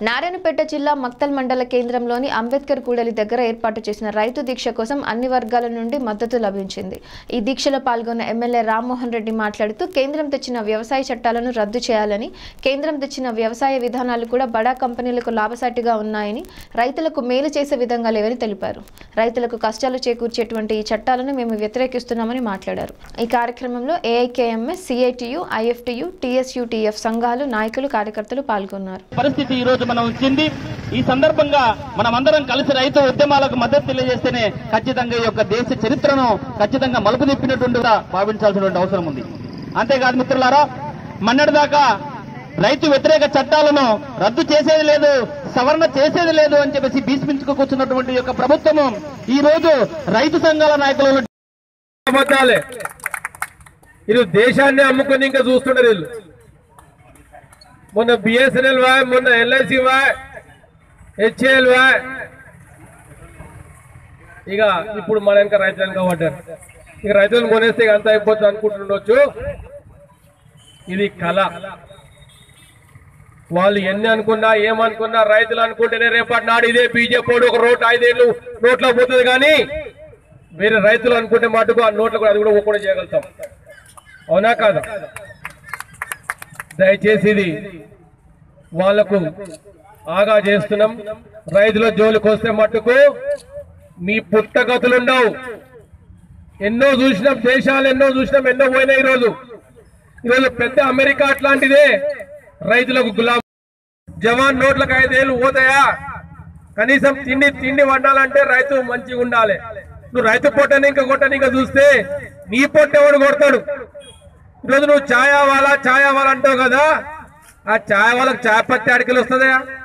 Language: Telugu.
నారాయణపేట జిల్లా మక్తల్ మండల కేంద్రంలోని అంబేద్కర్ కూడలి దగ్గర ఏర్పాటు చేసిన రైతు దీక్ష కోసం అన్ని వర్గాల నుండి మద్దతు లభించింది ఈ దీక్షలో పాల్గొన్న ఎమ్మెల్యే రామ్మోహన్ రెడ్డి మాట్లాడుతూ కేంద్రం తెచ్చిన వ్యవసాయ చట్టాలను రద్దు చేయాలని కేంద్రం తెచ్చిన వ్యవసాయ విధానాలు కూడా బడా కంపెనీలకు లాభసాటిగా ఉన్నాయని రైతులకు మేలు చేసే విధంగా లేవని తెలిపారు రైతులకు కష్టాలు చేకూర్చేటువంటి ఈ చట్టాలను మేము వ్యతిరేకిస్తున్నామని మాట్లాడారు ఈ కార్యక్రమంలో ఏఐకేఎంఎస్ సిఐటియు ఐఎఫ్టియు టీఎస్యుటిఎఫ్ సంఘాలు నాయకులు కార్యకర్తలు పాల్గొన్నారు పరిస్థితి ఈ రోజు మనం వచ్చింది ఈ సందర్భంగా మనం అందరం కలిసి రైతు ఉద్యమాలకు మద్దతు తెలియజేస్తేనే ఖచ్చితంగా ఈ యొక్క దేశ చరిత్రను ఖచ్చితంగా మలుపు తిప్పినటువంటిగా భావించాల్సినటువంటి అవసరం ఉంది అంతేకాదు మిత్రులారా మన్నటిదాకా రైతు వ్యతిరేక చట్టాలను రద్దు చేసేది లేదు సవరణ చేసేది లేదు అని చెప్పేసి భీష్మించుకు కూర్చున్నటువంటి యొక్క ప్రభుత్వము ఈ రోజు రైతు సంఘాల నాయకులను అబద్ధాలే వీళ్ళు దేశాన్ని అమ్ముకొని ఇంకా చూస్తుంటారు వీళ్ళు మొన్న బిఎస్ఎన్ఎల్ వాయ్ మొన్న ఎల్ఐసి వాయ్ హెచ్ఏఎల్ వాయ్ ఇక ఇప్పుడు మన వెనక రైతులు వెనక పడ్డారు ఇక రైతులను కొనేస్తే ఇక అంత అయిపోతుంది అనుకుంటుండొచ్చు ఇది కళ వాళ్ళు ఎన్ని అనుకున్నా ఏమనుకున్నా రైతులు అనుకుంటేనే రేపటి నాడు ఇదే బీజేపీ ఒక రోడ్ ఐదేళ్ళు నోట్లో పోతుంది కానీ వేరే రైతులు అనుకుంటే మటుకు ఆ నోట్లు కూడా అది కూడా ఒక్కడే చేయగలుగుతాం అవునా కాదా దయచేసి ఇది వాళ్లకు ఆగా చేస్తున్నాం రైతుల జోలికి వస్తే మట్టుకు మీ పుట్టగతులుండవు ఎన్నో చూసినాం దేశాలు ఎన్నో చూసినాం ఎన్నో పోయినాయి ఈరోజు ఈరోజు పెద్ద అమెరికా అట్లాంటిదే రైతులకు గులాబ్ జవాన్ నోట్లకు ఐదేళ్ళు పోతాయా కనీసం తిండి తిండి వండాలంటే రైతు మంచిగా ఉండాలి నువ్వు రైతు పొట్టని ఇంకా కొట్టని ఇంకా చూస్తే నీ పొట్ట ఎవడు కొడతాడు ఈరోజు నువ్వు ఛాయా వాలా ఛాయా వాలా అంటావు కదా ఆ ఛాయ్ వాళ్ళకి ఛాయ్ పత్తి అడికలు వస్తుందా